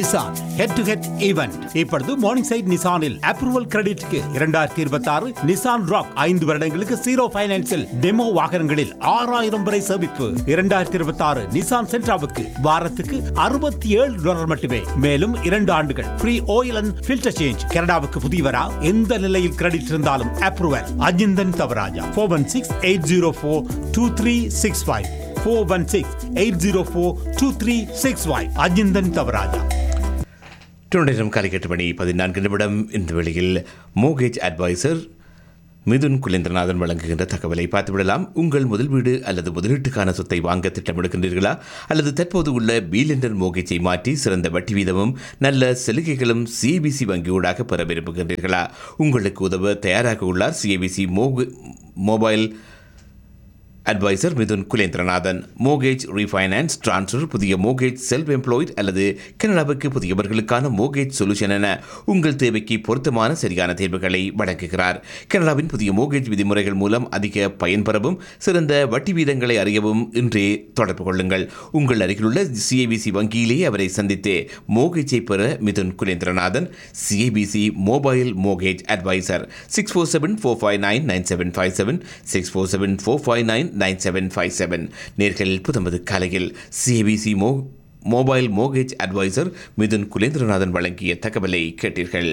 Nissan head to head event இப்பொழுது Morningside நிசானில் approval கிரெடிட்க்கு இரண்டாயிரத்தி இருபத்தி ஆறு நிசான் ராக் ஐந்து வருடங்களுக்கு ஜீரோ பைனான்சில் டெமோ வாகனங்களில் ஆறாயிரம் வரை சேமிப்பு இரண்டாயிரத்தி இருபத்தி ஆறு நிசான் சென்ட்ராவுக்கு வாரத்துக்கு அறுபத்தி ஏழு டாலர் மட்டுமே மேலும் இரண்டு ஆண்டுகள் free oil and filter change கனடாவுக்கு புதியவரா எந்த நிலையில் கிரெடிட் இருந்தாலும் approval Ajinthan Thavarajah four one six eight zero four two three six five four one six eight zero four two three six five Ajinthan Thavarajah நேரம் காலை எட்டு மணி பதினான்கு நிமிடம் இந்த வேளையில் மோகேஜ் அட்வைசர் மிதுன் குலேந்திரநாதன் வழங்குகின்ற தகவலை பார்த்துவிடலாம் உங்கள் முதல் வீடு அல்லது முதலீட்டுக்கான சொத்தை வாங்க திட்டமிடுகின்றீர்களா அல்லது தற்போது உள்ள பீலெண்டர் மோகேஜை மாற்றி சிறந்த வட்டி வீதமும் நல்ல சலுகைகளும் சிபிசி வங்கியூடாக பெற விரும்புகின்றீர்களா உங்களுக்கு உதவ தயாராக உள்ளார் சிபிசி மோகு mobile advisor Mithun Kulendranathan mortgage refinance transfer புதிய மோகேஜ் செல்ஃப் எம்ப்ளாய்ட் அல்லது கனடாவுக்கு புதியவர்களுக்கான மோகேஜ் சொல்யூஷன் என உங்கள் தேவைக்கு பொருத்தமான சரியான தேர்வுகளை வழங்குகிறார் கனடாவின் புதிய மோகேஜ் விதிமுறைகள் மூலம் அதிக பயன்பெறவும் சிறந்த வட்டி வீதங்களை அறியவும் இன்றே தொடர்பு கொள்ளுங்கள் உங்கள் அருகிலுள்ள சிஐபிசி வங்கியிலே அவரை சந்தித்து மோகேஜை பெற Mithun Kulendranathan CIBC mobile mortgage advisor six four seven four five nine nine seven five seven six four seven four five nine nine seven five seven நேர்கள் புதமது காலையில் சிபிசி மோ mobile mortgage advisor Mithun Kulendranathan வழங்கிய தகவலை கேட்டீர்கள்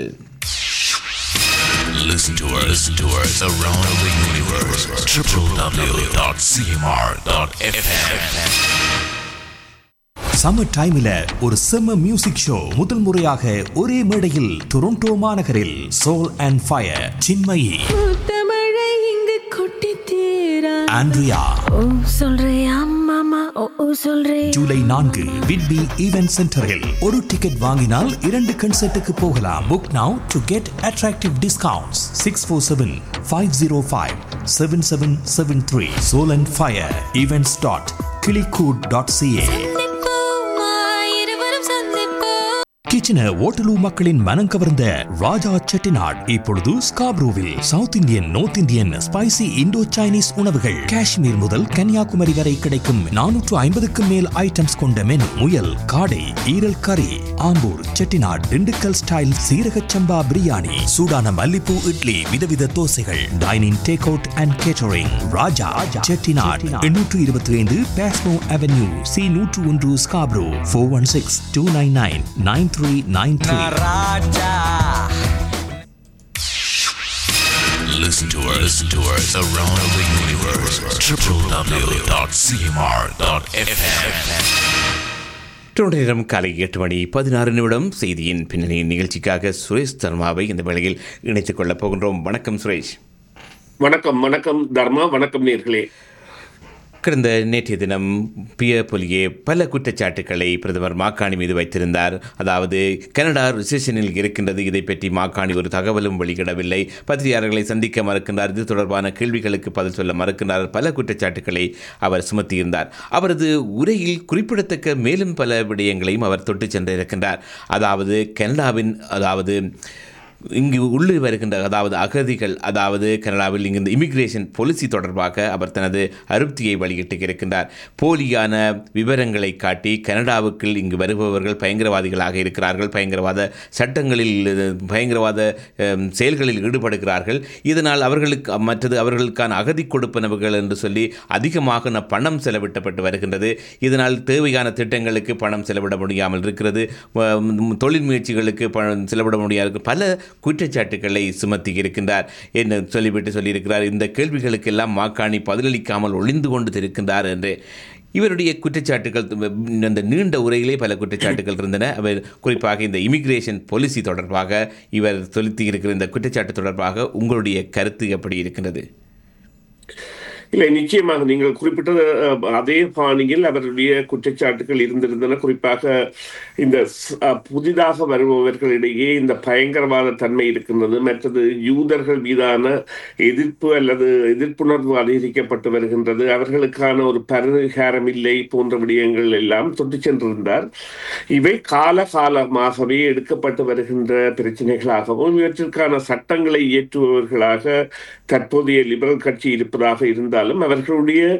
Listen to us, listen to us around the universe. www.cmr.fm. Summer டைம்ல ஒரு செம்ம மியூசிக் ஷோ முதல் முறையாக ஒரே மேடையில் டொரண்டோ மாநகரில் சோல் அண்ட் ஃபயர் சின்மயி தமிழை இங்கு கொட்டி தீரா ஆண்ட்ரியா ஓ சொல்றியா மாமா ஓ ஓ சொல்றே ஜூலை நான்கு விட்பி ஈவென்ட் சென்டரில் ஒரு டிக்கெட் வாங்கினால் இரண்டு கன்சர்ட்டுக்கு போகலாம் book now to get attractive discounts six four seven five zero five seven seven seven three Soul and Fire events dot கிளிகூட் டாட் சிஏ இருவரும் சந்திப்போம் கிச்சன ஓட்டலூ மக்களின் மனம் கவர்ந்த ராஜா செட்டிநாட் இப்பொழுது ஸ்காப்ரூவில் South Indian North Indian spicy Indo Chinese உணவுகள் காஷ்மீர் முதல் கன்னியாகுமரி வரை கிடைக்கும் நானூற்று ஐம்பதுக்கும் மேல் ஐட்டம்ஸ் கொண்ட மெனு முயல் காடை ஈரல் கறி ஆம்பூர் செட்டிநாட் திண்டுக்கல் ஸ்டைல் சீரக சம்பா பிரியாணி சூடான மல்லிப்பூ இட்லி விதவித தோசைகள் dining take out and catering Raja Chettinad எண்ணூற்று இருபத்தி ஐந்து பேஸ்மோ அவென்யூ சி நூற்று ஒன்று Scarborough four one six two nine nine nine three nine three Listen to us, listen to us around the universe. www.cmr.fm. Toronto நேரம் காலை எட்டு மணி பதினாறு நிமிடம் செய்தியின் பின்னணி நிகழ்ச்சிக்காக சுரேஷ் தர்மாவை இந்த வேளையில் இணைத்துக் கொள்ளப் போகின்றோம் வணக்கம் சுரேஷ் வணக்கம் வணக்கம் தர்மா வணக்கம் நேர்களே கடந்த நேற்றைய தினம் பிய பொலியே பல குற்றச்சாட்டுக்களை பிரதமர் மாக்காணி மீது வைத்திருந்தார் அதாவது கனடா ரிசெஷனில் இருக்கின்றது இதை பற்றி மாக்காணி ஒரு தகவலும் வெளியிடவில்லை பத்திரிகையாளர்களை சந்திக்க மறுக்கின்றார் இது தொடர்பான கேள்விகளுக்கு பதில் சொல்ல மறுக்கின்றார் பல குற்றச்சாட்டுக்களை அவர் சுமத்தியிருந்தார் அவரது உரையில் குறிப்பிடத்தக்க மேலும் பல விடயங்களையும் அவர் தொட்டு சென்றிருக்கின்றார் அதாவது கனடாவின் அதாவது இங்கு உள்ளே வருகின்ற அதாவது அகதிகள் அதாவது கனடாவில் இங்கு இந்த இமிகிரேஷன் பாலிசி தொடர்பாக அவர் தனது அருப்தியை வெளியிட்டு இருக்கின்றார் போலியான விவரங்களை காட்டி கனடாவுக்குள் இங்கு வருபவர்கள் பயங்கரவாதிகளாக இருக்கிறார்கள் பயங்கரவாத சட்டங்களில் அஹ், பயங்கரவாத அஹ், செயல்களில் ஈடுபடுகிறார்கள் இதனால் அவர்களுக்கு மற்றது அவர்களுக்கான அகதி கொடுப்பனவுகள் என்று சொல்லி அதிகமாக ந- பணம் செலவிட்டப்பட்டு வருகின்றது இதனால் தேவையான திட்டங்களுக்கு பணம் செலவிட முடியாமல் இருக்கிறது வ- தொழில் முயற்சிகளுக்கு பணம் செலவிட முடியாது பல குற்றச்சாட்டுக்களை சுமத்தி இருக்கின்றார் என்ன சொல்லிவிட்டு சொல்லியிருக்கிறார் இந்த கேள்விகளுக்கெல்லாம் மாக்காணி பதிலளிக்காமல் ஒளிந்து கொண்டு இருக்கின்றார் என்று இவருடைய குற்றச்சாட்டுகள் அந்த நீண்ட உரையிலே பல குற்றச்சாட்டுகள் இருந்தன அவர் குறிப்பாக இந்த இமிகிரேஷன் பாலிசி தொடர்பாக இவர் செலுத்தி இருக்கிற இந்த குற்றச்சாட்டு தொடர்பாக உங்களுடைய கருத்து எப்படி இருக்கின்றது இல்லை நிச்சயமாக நீங்கள் குறிப்பிட்டது அஹ், அதே பாணியில் அவருடைய குற்றச்சாட்டுகள் இருந்திருந்தன குறிப்பாக இந்த ஸ்- அஹ், புதிதாக வருபவர்களிடையே இந்த பயங்கரவாத தன்மை இருக்கின்றது மற்றது யூதர்கள் மீதான எதிர்ப்பு அல்லது எதிர்ப்புணர்வு அதிகரிக்கப்பட்டு வருகின்றது அவர்களுக்கான ஒரு பரிகாரம் இல்லை போன்ற விடயங்கள் எல்லாம் தொட்டு சென்றிருந்தார் இவை கால காலமாகவே எடுக்கப்பட்டு வருகின்ற பிரச்சனைகளாகவும் இவற்றிற்கான சட்டங்களை இயற்றுபவர்களாக தற்போதைய லிபரல் கட்சி இருப்பதாக இருந்தாலும் அவர்களுடைய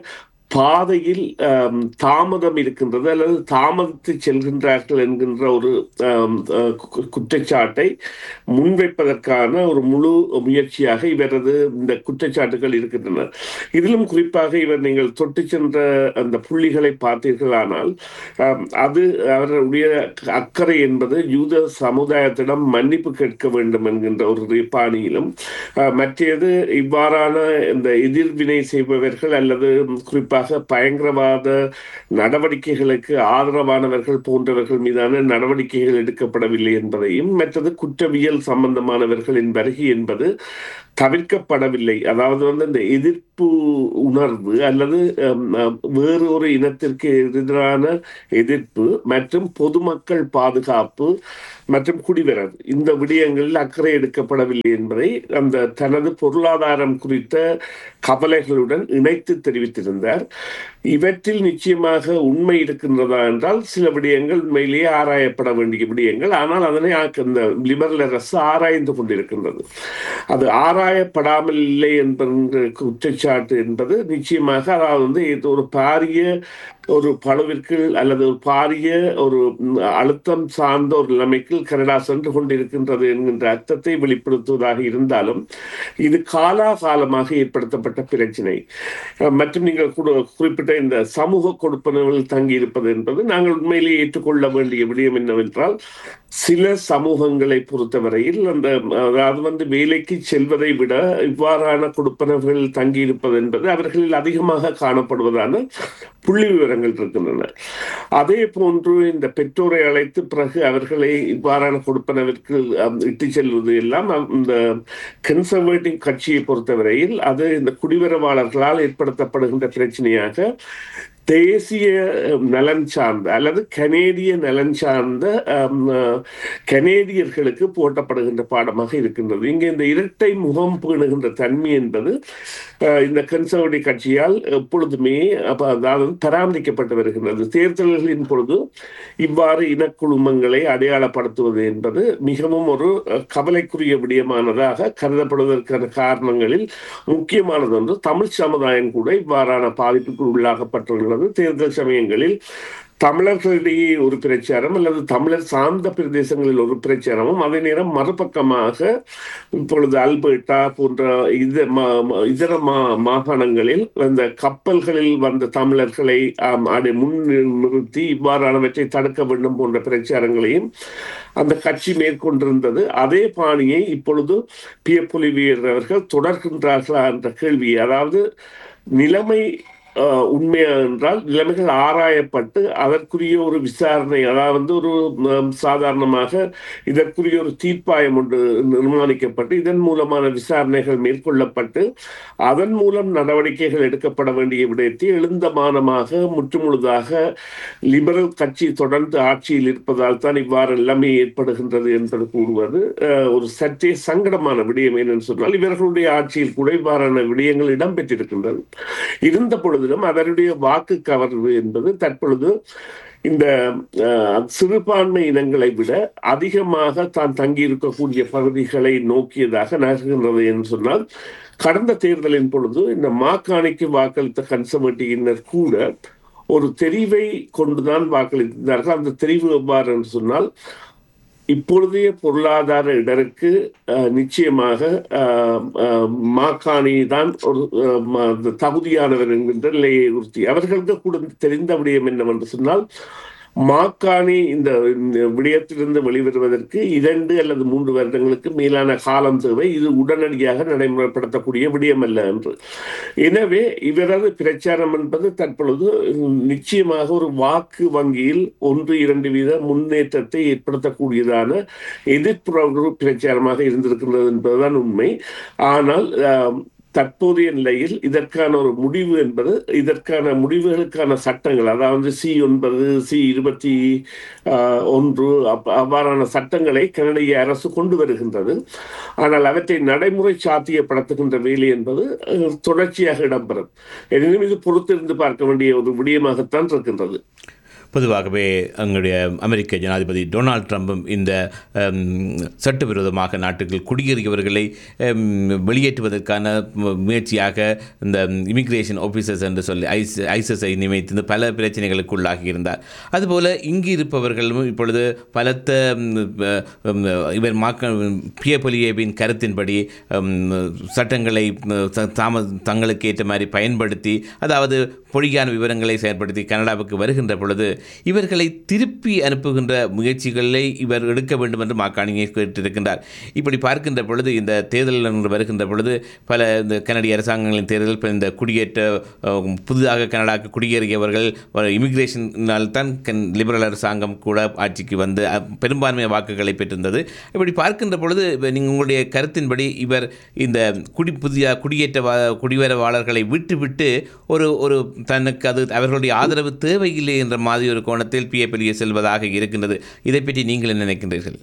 பாதையில் ஆம், தாமதம் இருக்கின்றது அல்லது தாமதித்து செல்கின்றார்கள் என்கின்ற ஒரு ஆம், அஹ், கு- குற்றச்சாட்டை முன்வைப்பதற்கான ஒரு முழு முயற்சியாக இவரது இந்த குற்றச்சாட்டுகள் இருக்கின்றன இதிலும் குறிப்பாக இவர் நீங்கள் தொட்டு சென்ற அந்த புள்ளிகளை பார்த்தீர்களானால் ஆம், அது அவருடைய அக்கறை என்பது யூத சமுதாயத்திடம் மன்னிப்பு கேட்க வேண்டும் என்கின்ற ஒரு பாணியிலும் அஹ், மற்றது இவ்வாறான இந்த எதிர்வினை செய்பவர்கள் அல்லது குறிப்பாக பயங்கரவாத நடவடிக்கைகளுக்கு ஆதரவானவர்கள் போன்றவர்கள் மீதான நடவடிக்கைகள் எடுக்கப்படவில்லை என்பதையும் மற்றது குற்றவியல் சம்பந்தமானவர்களின் வருகை என்பது தவிர்க்கப்படவில்லை அதாவது வந்து இந்த எதிர்ப்பு உணர்வு அல்லது ஹம், அஹ், வேறு ஒரு இனத்திற்கு எதிரான எதிர்ப்பு மற்றும் பொதுமக்கள் பாதுகாப்பு மற்றும் குடிவரவு இந்த விடயங்களில் அக்கறை எடுக்கப்படவில்லை என்பதை அந்த தனது பொருளாதாரம் குறித்த கவலைகளுடன் இணைத்து தெரிவித்திருந்தார் இவற்றில் நிச்சயமாக உண்மை இருக்கின்றதா என்றால் சில விடயங்கள் உண்மையிலேயே ஆராயப்பட வேண்டிய விடயங்கள் ஆனால் அதனை ஆக்க- இந்த லிபரல் அரசு ஆராய்ந்து கொண்டிருக்கின்றது அது ஆராயப்படாமல் இல்லை என்பது குற்றச்சாட்டு என்பது நிச்சயமாக அதாவது வந்து இது ஒரு பாரிய ஒரு பழுவிற்கு அல்லது ஒரு பாரிய ஒரு ம், அழுத்தம் சார்ந்த ஒரு நிலைமைக்கு கனடா சென்று கொண்டிருக்கின்றது என்கின்ற அர்த்தத்தை வெளிப்படுத்துவதாக இருந்தாலும் இது காலாகாலமாக ஏற்படுத்தப்பட்ட பிரச்சினை அஹ், மற்றும் நீங்கள் கு- குறிப்பிட்ட இந்த சமூக கொடுப்பனவில் தங்கி இருப்பது என்பது நாங்கள் உண்மையிலேயே ஏற்றுக்கொள்ள வேண்டிய விடயம் என்னவென்றால் சில சமூகங்களை பொறுத்தவரையில் அந்த அதாவது வந்து வேலைக்கு செல்வதை விட இவ்வாறான கொடுப்பனர்கள் தங்கியிருப்பது என்பது அவர்களில் அதிகமாக காணப்படுவதான புள்ளி விவரங்கள் இருக்கின்றன அதே போன்று இந்த பெற்றோரை அழைத்து பிறகு அவர்களை இவ்வாறான கொடுப்பனவிற்கு அம், இட்டுச் செல்வது எல்லாம் அம், இந்த கன்சர்வேட்டிவ் கட்சியை பொறுத்தவரையில் அது இந்த குடிவரவாளர்களால் ஏற்படுத்தப்படுகின்ற பிரச்சனையாக தேசிய அஹ், நலன் சார்ந்த அல்லது கனேடிய நலன் சார்ந்த அம், அஹ், கனேடியர்களுக்கு போட்டப்படுகின்ற பாடமாக இருக்கின்றது இங்கே இந்த இரட்டை முகம் பேணுகின்ற தன்மை என்பது அஹ், இந்த கன்சர்வேட்டிவ் கட்சியால் எப்பொழுதுமே அப்ப அதாவது பராமரிக்கப்பட்டு வருகின்றது தேர்தல்களின் பொழுது இவ்வாறு இனக்குழுமங்களை அடையாளப்படுத்துவது என்பது மிகவும் ஒரு அஹ், கவலைக்குரிய விடயமானதாக கருதப்படுவதற்கான காரணங்களில் முக்கியமானது ஒன்று தமிழ் சமுதாயம் கூட இவ்வாறான பாதிப்புக்கு உள்ளாகப்பட்டுள்ளது தேர்தல் சமயங்களில் தமிழர்களிடையே ஒரு பிரச்சாரம் அல்லது தமிழர் சார்ந்த பிரதேசங்களில் ஒரு பிரச்சாரமும் அதே நேரம் மறுபக்கமாக இப்பொழுது அல்பர்டா போன்ற இது மா- மா- இதர மா மாகாணங்களில் அந்த கப்பல்களில் வந்த தமிழர்களை ஆம், அடை முன் நிறுத்தி இவ்வாறானவற்றை தடுக்க வேண்டும் போன்ற பிரச்சாரங்களையும் அந்த கட்சி மேற்கொண்டிருந்தது அதே பாணியை இப்பொழுது பியப்புலிவியர் அவர்கள் தொடர்கின்றார்களா என்ற கேள்வி அதாவது நிலைமை அஹ், உண்மையா என்றால் நிலைமைகள் ஆராயப்பட்டு அதற்குரிய ஒரு விசாரணை அதாவது ஒரு ம், சாதாரணமாக இதற்குரிய ஒரு தீர்ப்பாயம் ஒன்று நிர்மாணிக்கப்பட்டு இதன் மூலமான விசாரணைகள் மேற்கொள்ளப்பட்டு அதன் மூலம் நடவடிக்கைகள் எடுக்கப்பட வேண்டிய விடயத்தை எழுந்தமானமாக முற்றுமுழுதாக லிபரல் கட்சி தொடர்ந்து ஆட்சியில் இருப்பதால் தான் இவ்வாறு நிலைமை ஏற்படுகின்றது என்பது கூறுவது அஹ், ஒரு சற்றே சங்கடமான விடயம் என்னன்னு சொன்னால் இவர்களுடைய ஆட்சியில் கூட இவ்வாறான விடயங்கள் இடம்பெற்றிருக்கின்றது இருந்த பொழுதிலும் அவருடைய வாக்கு கவர்வு என்பது தற்பொழுது இந்த அஹ், சிறுபான்மை இனங்களை விட அதிகமாக தான் தங்கியிருக்கக்கூடிய பகுதிகளை நோக்கியதாக நகர்கின்றது என்று சொன்னால் கடந்த தேர்தலின் பொழுது இந்த மாக்காணிக்கு வாக்களித்த கன்சர்வேட்டிவினர் கூட ஒரு தெரிவை கொண்டுதான் வாக்களித்தார்கள் அந்த தெரிவு எவ்வாறு என்று சொன்னால் இப்பொழுதைய பொருளாதார இடருக்கு அஹ், நிச்சயமாக அஹ், அஹ், மாக்காணி தான் ஒரு அஹ், ம- தகுதியானவர் என்கின்ற நிலையை உறுத்தி அவர்களுக்கு கூட தெரிந்த விடயம் என்னவென்று சொன்னால் மாக்காணி இந்த இந்த விடயத்திலிருந்து வெளிவருவதற்கு இரண்டு அல்லது மூன்று வருடங்களுக்கு மேலான காலம் தேவை இது உடனடியாக நடைமுறைப்படுத்தக்கூடிய விடயம் அல்ல என்று எனவே இவரது பிரச்சாரம் என்பது தற்பொழுது நிச்சயமாக ஒரு வாக்கு வங்கியில் ஒன்று இரண்டு வீத முன்னேற்றத்தை ஏற்படுத்தக்கூடியதான எதிர்ப்புற பிரச்சாரமாக இருந்திருக்கின்றது என்பதுதான் உண்மை ஆனால் ஆம், தற்போதைய நிலையில் இதற்கான ஒரு முடிவு என்பது இதற்கான முடிவுகளுக்கான சட்டங்கள் அதாவது சி ஒன்பது சி இருபத்தி ஆஹ், ஒன்று அப்- அவ்வாறான சட்டங்களை கனடிய அரசு கொண்டு வருகின்றது ஆனால் அவற்றை நடைமுறை சாத்தியப்படுத்துகின்ற வேலை என்பது அஹ், தொடர்ச்சியாக இடம்பெறும் எனினும் இது பொறுத்திருந்து பார்க்க வேண்டிய ஒரு விடயமாகத்தான் இருக்கின்றது பொதுவாகவே எங்களுடைய அமெரிக்க ஜனாதிபதி டொனால்ட் ட்ரம்பும் இந்த ஹம், சட்டவிரோதமாக நாட்டுக்குள் குடியேறியவர்களை ஹம், வெளியேற்றுவதற்கான மு- முயற்சியாக இந்த இமிகிரேஷன் ஆஃபீஸர்ஸ் என்று சொல்லி ஐஸ் ஐசஸை நியமித்து இந்த பல பிரச்சனைகளுக்கு உள்ளாகி இருந்தார் அதுபோல இங்கு இருப்பவர்களும் இப்பொழுது பலத்த ஹம், ஹம், இவர் மாக்க பியபொலியேவின் கருத்தின்படி ஹம், சட்டங்களை ஹம், த- தாம தங்களுக்கு ஏற்ற மாதிரி பயன்படுத்தி அதாவது பொய்யான விவரங்களை செயற்படுத்தி கனடாவுக்கு வருகின்ற பொழுது இவர்களை திருப்பி அனுப்புகின்ற முயற்சிகளை இவர் எடுக்க வேண்டும் என்று மாக்காணியை கேட்டிருக்கின்றார் இப்படி பார்க்கின்ற பொழுது இந்த தேர்தல் என்று வருகின்ற பொழுது பல இந்த கனடிய அரசாங்கங்களின் தேர்தல் இப்ப இந்த குடியேற்ற அஹ், புதிதாக கனடாவுக்கு குடியேறியவர்கள் இமிகிரேஷனால் தான் கன்- லிபரல் அரசாங்கம் கூட ஆட்சிக்கு வந்து அஹ், பெரும்பான்மை வாக்குகளை பெற்றிருந்தது இப்படி பார்க்கின்ற பொழுது இப்ப நீங்க உங்களுடைய கருத்தின்படி இவர் இந்த குடி புதிய குடியேற்ற வா- குடிவரவாளர்களை விட்டுவிட்டு ஒரு ஒரு தனக்கு அது அவர்களுடைய ஆதரவு தேவையில்லை என்ற மாதிரி ஒரு கோணத்தில் பிஏபிஎல்ஏ செல்வதாக இருக்கின்றது இதை பற்றி நீங்கள் என்ன நினைக்கின்றீர்கள்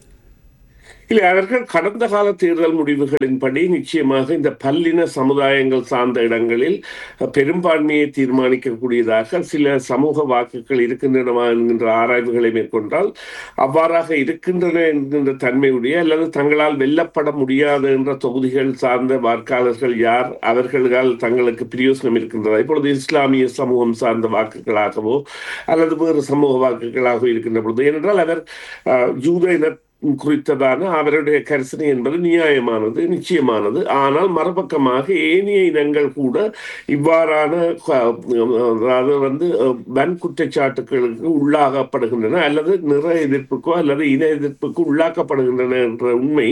இல்லை அவர்கள் கடந்த கால தேர்தல் முடிவுகளின்படி நிச்சயமாக இந்த பல்லின சமுதாயங்கள் சார்ந்த இடங்களில் பெரும்பான்மையை தீர்மானிக்கக்கூடியதாக சில சமூக வாக்குகள் இருக்கின்றனவா என்கின்ற ஆராய்வுகளை மேற்கொண்டால் அவ்வாறாக இருக்கின்றன என்கின்ற தன்மையுடைய அல்லது தங்களால் வெல்லப்பட முடியாது என்ற தொகுதிகள் சார்ந்த வாக்காளர்கள் யார் அவர்களால் தங்களுக்கு பிரயோசனம் இருக்கின்றதா இப்பொழுது இஸ்லாமிய சமூகம் சார்ந்த வாக்குகளாகவோ அல்லது வேறு சமூக வாக்குகளாகவோ இருக்கின்ற பொழுது ஏனென்றால் அவர் அஹ், யூத இன குறித்ததான அவருடைய கரிசனை என்பது நியாயமானது நிச்சயமானது ஆனால் மறுபக்கமாக ஏனைய இனங்கள் கூட இவ்வாறான க- அதாவது வந்து அஹ், வன் குற்றச்சாட்டுகளுக்கு உள்ளாகப்படுகின்றன அல்லது நிற எதிர்ப்புக்கோ அல்லது இன எதிர்ப்புக்கு உள்ளாக்கப்படுகின்றன என்ற உண்மை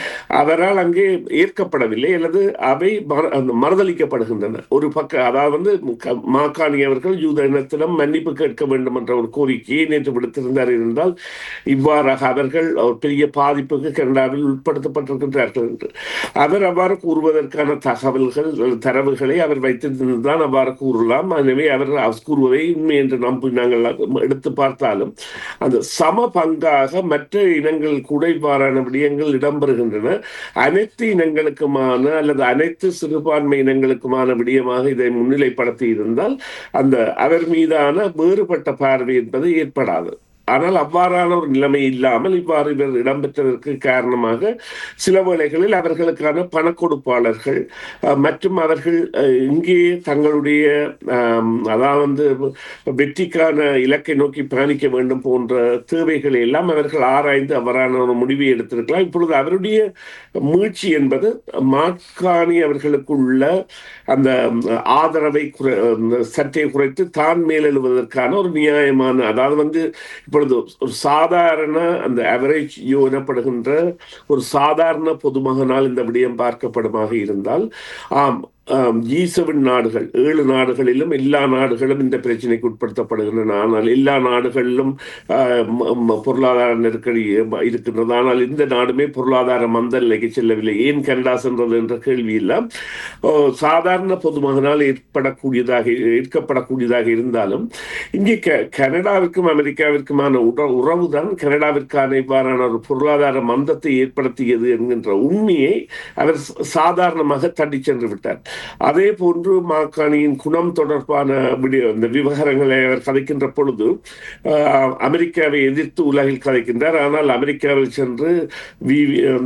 அவரால் அங்கே ஏற்கப்படவில்லை அல்லது அவை மற- அந்த மறுதளிக்கப்படுகின்றன ஒரு பக்க அதாவது வந்து க- மாக்காணி அவர்கள் யூத இனத்திடம் மன்னிப்பு கேட்க வேண்டும் என்ற ஒரு கோரிக்கையை நேற்று விடுத்திருந்தார் இருந்தால் இவ்வாறாக அவர்கள் ஒரு பெரிய பாதிப்புக்கு கனடாவில் உட்படுத்தப்பட்டிருக்கின்றார்கள் என்று அவர் அவ்வாறு கூறுவதற்கான தகவல்கள் தரவுகளை அவர் வைத்திருந்துதான் அவ்வாறு கூறலாம் எனவே அவர் அவர் கூறுவதை உண்மை என்று நம்பி நாங்கள் எடுத்து பார்த்தாலும் அந்த சம பங்காக மற்ற இனங்கள் கூட இவ்வாறான விடயங்கள் இடம்பெறுகின்றன அனைத்து இனங்களுக்குமான அல்லது அனைத்து சிறுபான்மை இனங்களுக்குமான விடயமாக இதை முன்னிலைப்படுத்தி இருந்தால் அந்த அவர் மீதான வேறுபட்ட பார்வை என்பது ஏற்படாது ஆனால் அவ்வாறான ஒரு நிலைமை இல்லாமல் இவ்வாறு இவர் இடம்பெற்றதற்கு காரணமாக சில வேளைகளில் அவர்களுக்கான பண கொடுப்பாளர்கள் அஹ், மற்றும் அவர்கள் அஹ், இங்கே தங்களுடைய ஆம், அதாவது வந்து வெற்றிக்கான இலக்கை நோக்கி பயணிக்க வேண்டும் போன்ற தேவைகளை எல்லாம் அவர்கள் ஆராய்ந்து அவ்வாறான ஒரு முடிவை எடுத்திருக்கலாம் இப்பொழுது அவருடைய மீழ்ச்சி என்பது மாட்காணி அவர்களுக்குள்ள அந்த ம், ஆதரவை குறை அந்த சற்றே குறைத்து தான் மேலெழுவதற்கான ஒரு நியாயமான அதாவது வந்து இப்பொழுது ஒரு சாதாரண அந்த அவரேஜ் எனப்படுகின்ற ஒரு சாதாரண பொதுமகனால் இந்த விடயம் பார்க்கப்படுமாக இருந்தால் ஆம் ஜி செவன் நாடுகள் ஏழு நாடுகளிலும் எல்லா நாடுகளும் இந்த பிரச்சனைக்கு உட்படுத்தப்படுகின்றன ஆனால் எல்லா நாடுகளிலும் ஆஹ், ம- ம- பொருளாதார நெருக்கடி இருக்கின்றது ஆனால் இந்த நாடுமே பொருளாதார மந்த நிலைக்கு செல்லவில்லை ஏன் கனடா சென்றது என்ற கேள்வி எல்லாம் ஓ, சாதாரண பொதுமகனால் ஏற்படக்கூடியதாக ஏற்கப்படக்கூடியதாக இருந்தாலும் இங்கே க- கனடாவிற்கும் அமெரிக்காவிற்குமான உற உறவு தான் கனடாவிற்கான இவ்வாறான ஒரு பொருளாதார மந்தத்தை ஏற்படுத்தியது என்கின்ற உண்மையை அவர் ச- சாதாரணமாக தட்டி சென்று விட்டார் அதே போன்று மாக்காணியின் குணம் தொடர்பான விடய- இந்த விவகாரங்களை அவர் கதைக்கின்ற பொழுது ஆஹ், அமெரிக்காவை எதிர்த்து உலகில் கதைக்கின்றார் ஆனால் அமெரிக்காவில் சென்று we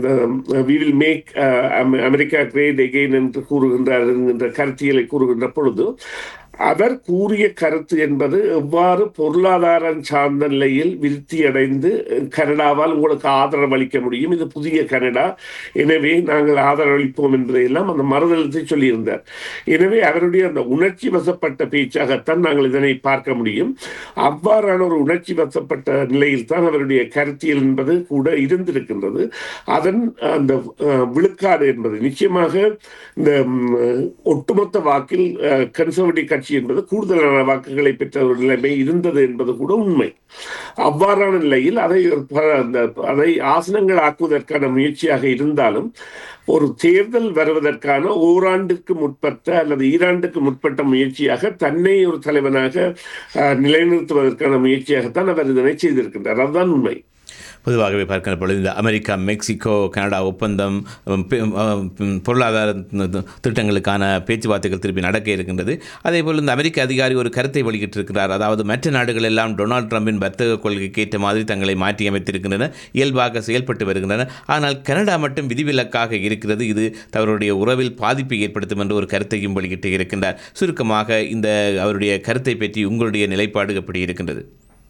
we will make America great again என்று கூறுகின்றார் என்கின்ற கருத்தியலை கூறுகின்ற பொழுது அவர் கூறிய கருத்து என்பது எவ்வாறு பொருளாதாரம் சார்ந்த நிலையில் விருத்தியடைந்து கனடாவால் உங்களுக்கு ஆதரவு அளிக்க முடியும் இது புதிய கனடா எனவே நாங்கள் ஆதரவளிப்போம் என்பதையெல்லாம் அந்த மறுதளத்தை சொல்லியிருந்தார் எனவே அவருடைய அந்த உணர்ச்சி வசப்பட்ட பேச்சாகத்தான் நாங்கள் இதனை பார்க்க முடியும் அவ்வாறான ஒரு உணர்ச்சி வசப்பட்ட நிலையில் தான் அவருடைய கருத்தியல் என்பது கூட இருந்திருக்கின்றது அதன் அந்த அஹ், விழுக்காடு என்பது நிச்சயமாக இந்த ம், ஒட்டுமொத்த வாக்கில் கன்சர்வேட்டிவ் கட்சி என்பது கூடுதலான வாக்குகளை பெற்ற ஒரு நிலைமை இருந்தது என்பது கூட உண்மை அவ்வாறான நிலையில் அதை ஒரு ப- அந்த அதை ஆசனங்கள் ஆக்குவதற்கான முயற்சியாக இருந்தாலும் ஒரு தேர்தல் வருவதற்கான ஓராண்டுக்கு முற்பட்ட அல்லது ஈராண்டுக்கு முற்பட்ட முயற்சியாக தன்னை ஒரு தலைவனாக அஹ், நிலைநிறுத்துவதற்கான முயற்சியாகத்தான் அவர் இதனை செய்திருக்கின்றார் அதுதான் உண்மை பொதுவாகவே பார்க்கிற பொழுது இந்த அமெரிக்கா மெக்சிகோ கனடா ஒப்பந்தம் உம், பி- உம், உம், பொருளாதார தி- திட்டங்களுக்கான பேச்சுவார்த்தைகள் திருப்பி நடக்க இருக்கின்றது அதேபோல் இந்த அமெரிக்க அதிகாரி ஒரு கருத்தை வெளியிட்டிருக்கிறார் அதாவது மற்ற நாடுகள் எல்லாம் டொனால்ட் ட்ரம்பின் வர்த்தக கொள்கைக்கு ஏற்ற மாதிரி தங்களை மாற்றி அமைத்திருக்கின்றன இயல்பாக செயல்பட்டு வருகின்றன ஆனால் கனடா மட்டும் விதிவிலக்காக இருக்கிறது இது தவறுடைய உறவில் பாதிப்பை ஏற்படுத்தும் என்று ஒரு கருத்தையும் வெளியிட்டு இருக்கின்றார் சுருக்கமாக இந்த அவருடைய கருத்தை பற்றி உங்களுடைய நிலைப்பாடு எப்படி இருக்கின்றது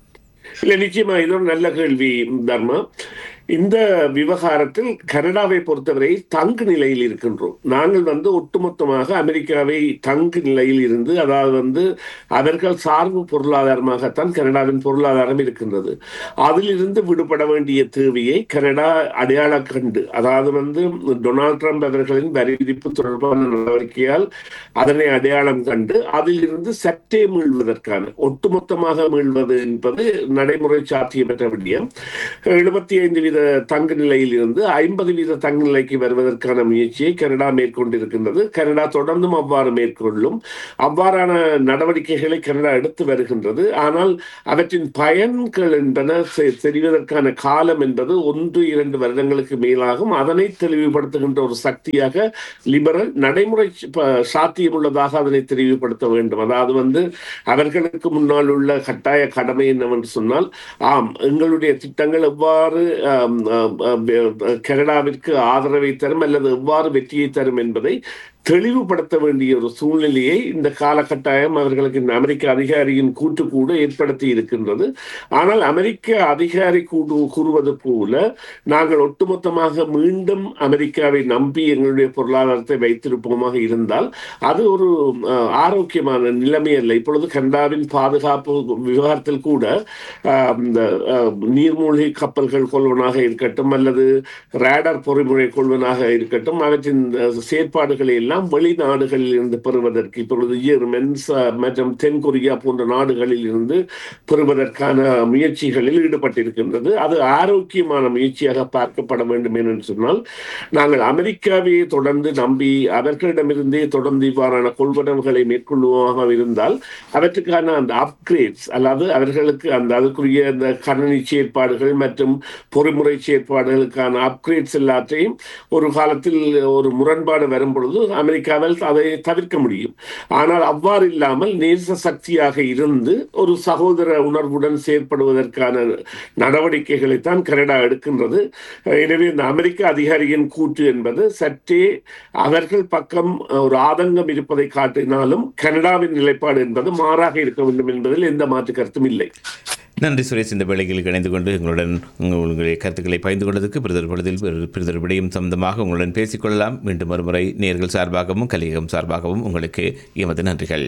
இல்ல நிச்சயமா இது ஒரு நல்ல கேள்வி தர்மா இந்த விவகாரத்தில் கனடாவை பொறுத்தவரை தங்கு நிலையில் இருக்கின்றோம் நாங்கள் வந்து ஒட்டுமொத்தமாக அமெரிக்காவை தங்கு நிலையில் இருந்து அதாவது வந்து அவர்கள் சார்பு பொருளாதாரமாகத்தான் கனடாவின் பொருளாதாரம் இருக்கின்றது அதிலிருந்து விடுபட வேண்டிய தேவையை கனடா அடையாள கண்டு அதாவது வந்து டொனால்ட் ட்ரம்ப் அவர்களின் வரி விதிப்பு தொடர்பான நடவடிக்கையால் அதனை அடையாளம் கண்டு அதிலிருந்து சற்றே மீள்வதற்கான ஒட்டுமொத்தமாக மீள்வது என்பது நடைமுறை சாத்தியமற்ற விடயம் எழுபத்தி ஐந்து வீத தங்க நிலையில் இருந்து ஐம்பது வீத தங்க நிலைக்கு வருவதற்கான முயற்சியை கனடா மேற்கொண்டிருக்கின்றது கனடா தொடர்ந்தும் அவ்வாறு மேற்கொள்ளும் அவ்வாறான நடவடிக்கைகளை கனடா எடுத்து வருகின்றது ஆனால் அவற்றின் பயன்கள் என்பன செ- தெரிவதற்கான காலம் என்பது ஒன்று இரண்டு வருடங்களுக்கு மேலாகும் அதனை தெளிவுபடுத்துகின்ற ஒரு சக்தியாக லிபரல் நடைமுறை ப- சாத்தியமுள்ளதாக அதனை தெளிவுபடுத்த வேண்டும் அதாவது வந்து அவர்களுக்கு முன்னால் உள்ள கட்டாய கடமை என்னவென்று சொன்னால் ஆம் எங்களுடைய திட்டங்கள் எவ்வாறு ஆம், ஆம், ஆம், கனடாவிற்கு ஆதரவை தரும் அல்லது எவ்வாறு வெற்றியை தரும் என்பதை தெளிவுபடுத்த வேண்டிய ஒரு சூழ்நிலையை இந்த காலகட்டாயம் அவர்களுக்கு இந்த அமெரிக்க அதிகாரியின் கூட்டு கூட ஏற்படுத்தி இருக்கின்றது ஆனால் அமெரிக்க அதிகாரி கூடு கூறுவது போல நாங்கள் ஒட்டுமொத்தமாக மீண்டும் அமெரிக்காவை நம்பி எங்களுடைய பொருளாதாரத்தை வைத்திருப்போமாக இருந்தால் அது ஒரு அஹ், ஆரோக்கியமான நிலைமை அல்ல இப்பொழுது கனடாவின் பாதுகாப்பு விவகாரத்தில் கூட அஹ், இந்த அஹ், நீர்மூழ்கி கப்பல்கள் கொள்வனாக இருக்கட்டும் அல்லது ரேடர் பொறிமுறை கொள்வனாக இருக்கட்டும் அவற்றின் அஹ், செயற்பாடுகளை எல்லாம் வெளிநாடுகளில் இருந்து பெறுவதற்கு இப்பொழுது ஜெர்மன் ச- மற்றும் தென்கொரியா போன்ற நாடுகளில் இருந்து பெறுவதற்கான முயற்சிகளில் ஈடுபட்டிருக்கின்றது அது ஆரோக்கியமான முயற்சியாக பார்க்கப்பட வேண்டும் என்று சொன்னால் நாங்கள் அமெரிக்காவையே தொடர்ந்து நம்பி அவர்களிடமிருந்தே தொடர்ந்து இவ்வாறான கொள்வனவுகளை மேற்கொள்ளுமாக இருந்தால் அவற்றுக்கான அந்த அப்கிரேட்ஸ் அதாவது அவர்களுக்கு அந்த அதுக்குரிய அந்த கணனி செயற்பாடுகள் மற்றும் பொறிமுறை செயற்பாடுகளுக்கான அப்கிரேட்ஸ் எல்லாத்தையும் ஒரு காலத்தில் ஒரு முரண்பாடு வரும் பொழுது அமெரிக்காவில் அதை தவிர்க்க முடியும் ஆனால் அவ்வாறு இல்லாமல் நேச சக்தியாக இருந்து ஒரு சகோதர உணர்வுடன் செயற்படுவதற்கான நடவடிக்கைகளைத்தான் கனடா எடுக்கின்றது எனவே இந்த அமெரிக்க அதிகாரியின் கூற்று என்பது சற்றே அவர்கள் பக்கம் ஒரு ஆதங்கம் இருப்பதை காட்டினாலும் கனடாவின் நிலைப்பாடு என்பது மாறாக இருக்க வேண்டும் என்பதில் எந்த மாற்று கருத்தும் இல்லை நன்றி சுரேஷ் இந்த வேளையில் இணைந்து கொண்டு எங்களுடன் உங்கள் உங்களுடைய கருத்துக்களை பகிர்ந்து கொண்டதற்கு பிரதர் பொழுதில் பிரதர் விடயம் சம்பந்தமாக உங்களுடன் பேசிக்கொள்ளலாம் மீண்டும் ஒருமுறை நேர்கள் சார்பாகவும் கலியகம் சார்பாகவும் உங்களுக்கு எமது நன்றிகள்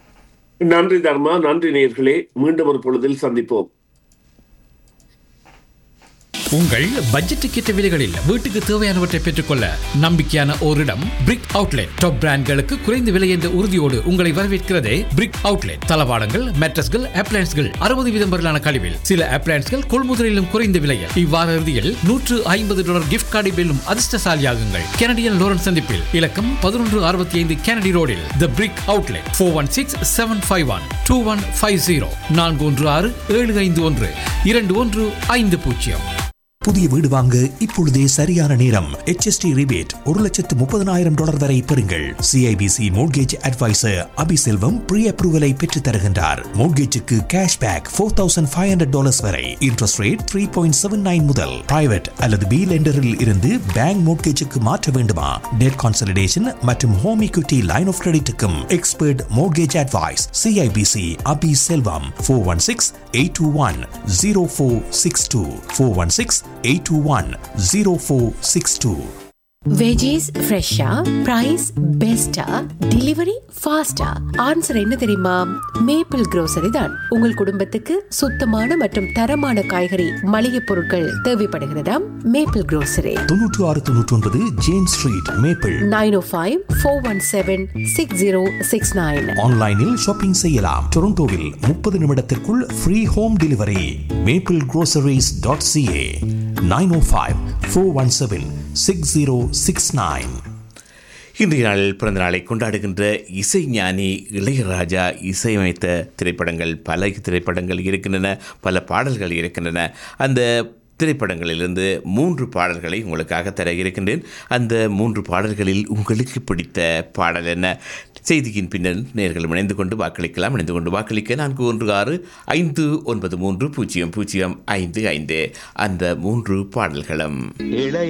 நன்றி தர்மா நன்றி நேர்களே மீண்டும் ஒரு பொழுதில் சந்திப்போம் உங்கள் பட்ஜெட்டுக்கு ஏற்ற விலைகளில் வீட்டுக்கு தேவையானவற்றை பெற்றுக்கொள்ள நம்பிக்கையான ஓரிடம் பிரிக் அவுட்லெட் டாப் பிராண்ட்களுக்கு குறைந்த விலை என்ற உறுதியோடு உங்களை வரவேற்கிறதே பிரிக் அவுட்லெட் தளவாடங்கள் மேட்ரஸ்கள் அப்ளைன்ஸ்கள் அறுபது வீதம் வரலான கழிவில் சில அப்ளைன்ஸ்கள் கொள்முதலிலும் குறைந்த விலையில் இவ்வார இறுதியில் நூற்று ஐம்பது டாலர் கிஃப்ட் கார்டை வெல்லும் அதிர்ஷ்டசாலியாகுங்கள் கனடியன் லோரன்ஸ் சந்திப்பில் இலக்கம் பதினொன்று அறுபத்தி ஐந்து கெனடி ரோடில் the Brick outlet four one six seven five one two one five zero நான்கு ஒன்று ஆறு ஏழு ஐந்து ஒன்று இரண்டு ஒன்று ஐந்து பூஜ்ஜியம் புதிய வீடு வாங்க இப்பொழுதே சரியான நேரம் HST ரிபேட் ஒரு லட்சத்து முப்பதனாயிரம் டாலர் வரை பெறுங்கள் CIBC mortgage advisor Abiselvam pre அப்ரூவலை பெற்றுத் தருகின்றார் மோட்கேஜுக்கு cash back four thousand five hundred dollars வரை interest rate three point seven nine முதல் பிரைவேட் அல்லது பி லெண்டரில் இருந்து பேங்க் மோட்கேஜுக்கு மாற்ற வேண்டுமா டெட் கான்சலிடேஷன் மற்றும் ஹோம் equity லைன் ஆஃப் கிரெடிட்டுக்கும் expert mortgage advice CIBC Abi Selvam four one six eight two one zero four six two four one six eight two one zero four six two veggies ஃப்ரெஷ்ஷா price பெஸ்டா delivery ஃபாஸ்டா answer என்ன தெரியுமா maple grocery தான் உங்கள் குடும்பத்துக்கு சுத்தமான மற்றும் தரமான காய்கறி மளிகை பொருட்கள் தேவைப்படுகிறதா மேப்பிள் grocery தொன்னூற்று ஆறு தொன்னூற்றி ஒன்பது James Street Maple nine O five four one seven six zero six nine ஆன்லைனில் ஷாப்பிங் செய்யலாம் டொரண்டோவில் முப்பது நிமிடத்திற்குள் free home delivery Maple groceries.ca dot CA nine O five four one seven six zero six nine இன்றைய நாள் பிறந்த நாளை கொண்டாடுகின்ற இசைஞானி இளையராஜா இசையமைத்த திரைப்படங்கள் பல திரைப்படங்கள் இருக்கின்றன பல பாடல்கள் இருக்கின்றன அந்த திரைப்படங்களிலிருந்து மூன்று பாடல்களை உங்களுக்காக தர இருக்கின்றேன் அந்த மூன்று பாடல்களில் உங்களுக்கு பிடித்த பாடல் என்ன செய்தியின் பின்னர் நேர்கள் இணைந்து கொண்டு வாக்களிக்கலாம் இணைந்து கொண்டு வாக்களிக்க நான்கு ஒன்று ஆறு ஐந்து ஒன்பது மூன்று பூஜ்ஜியம் பூஜ்ஜியம் ஐந்து ஐந்து அந்த மூன்று பாடல்களும் இளைய